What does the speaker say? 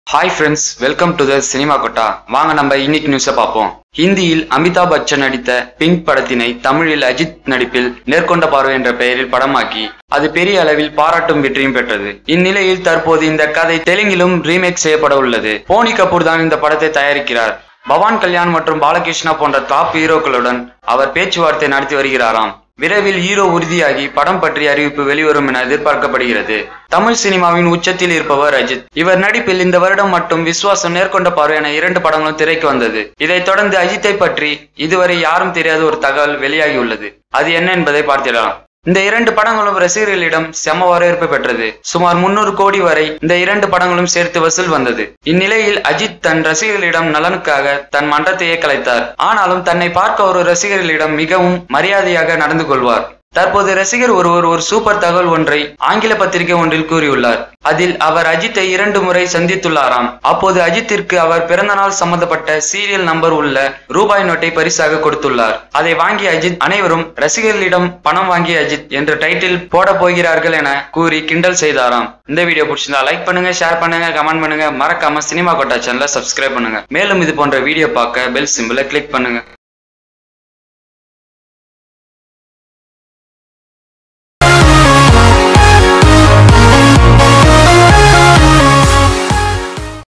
hi friends welcome to the cinema கொட்டா வாங்க நம்ம இன்னைக்கு நியூஸை பார்ப்போம் ஹிந்தியில் அமிதாப் பச்சன் நடித்த பிங்க் படத்தினை தமிழில் அஜித் நடிப்பில் நேர்கொண்ட பார்வை என்ற பெயரில் படமாக்கி அது பெரிய அளவில் பாராட்டும் வெற்றியும் பெற்றது இந்நிலையில் தற்போது இந்த கதை தெலுங்கிலும் ரீமேக் செய்யப்பட உள்ளது போனி கபூர் தான் இந்த படத்தை தயாரிக்கிறார் பவான் கல்யாண் மற்றும் பாலகிருஷ்ணா போன்ற டாப் ஹீரோக்களுடன் அவர் பேச்சுவார்த்தை நடத்தி வருகிறாராம் விரைவில் ஹீரோ உறுதியாகி படம் பற்றிய அறிவிப்பு வெளிவரும் என எதிர்பார்க்கப்படுகிறது தமிழ் சினிமாவின் உச்சத்தில் இருப்பவர் அஜித் இவர் நடிப்பில் இந்த வருடம் மட்டும் விஸ்வாசம் நேர்கொண்ட பார்வை என இரண்டு படங்களும் திரைக்கு வந்தது இதைத் தொடர்ந்து அஜித்தை பற்றி இதுவரை யாரும் தெரியாத ஒரு தகவல் வெளியாகியுள்ளது அது என்ன என்பதை பார்த்திடலாம் இந்த இரண்டு படங்களும் ரசிகர்களிடம் செம வரவேற்பு பெற்றது சுமார் முன்னூறு கோடி வரை இந்த இரண்டு படங்களும் சேர்த்து வசூல் வந்தது இந்நிலையில் அஜித் தன் ரசிகர்களிடம் நலனுக்காக தன் மன்றத்தையே கலைத்தார் ஆனாலும் தன்னை பார்க்க ஒரு ரசிகர்களிடம் மிகவும் மரியாதையாக நடந்து கொள்வார் தற்போது ரசிகர் ஒருவர் ஒரு சூப்பர் தகவல் ஒன்றை ஆங்கில பத்திரிகை ஒன்றில் கூறியுள்ளார் அதில் அவர் அஜித்தை இரண்டு முறை சந்தித்துள்ளாராம் அப்போது அஜித்திற்கு அவர் பிறந்தநாள் சம்பந்தப்பட்ட சீரியல் நம்பர் உள்ள ரூபாய் நோட்டை பரிசாக கொடுத்துள்ளார் அதை வாங்கிய அஜித் அனைவரும் ரசிகர்களிடம் பணம் வாங்கிய அஜித் என்ற டைட்டில் போட போகிறார்கள் என கூறி கிண்டல் செய்தாராம் இந்த வீடியோ பிடிச்சிருந்தா லைக் பண்ணுங்க ஷேர் பண்ணுங்க கமெண்ட் பண்ணுங்க மறக்காம சினிமா கொட்டா சேனலை சப்ஸ்கிரைப் பண்ணுங்க மேலும் இது போன்ற வீடியோ பார்க்க பெல் சிம்பிளை கிளிக் பண்ணுங்க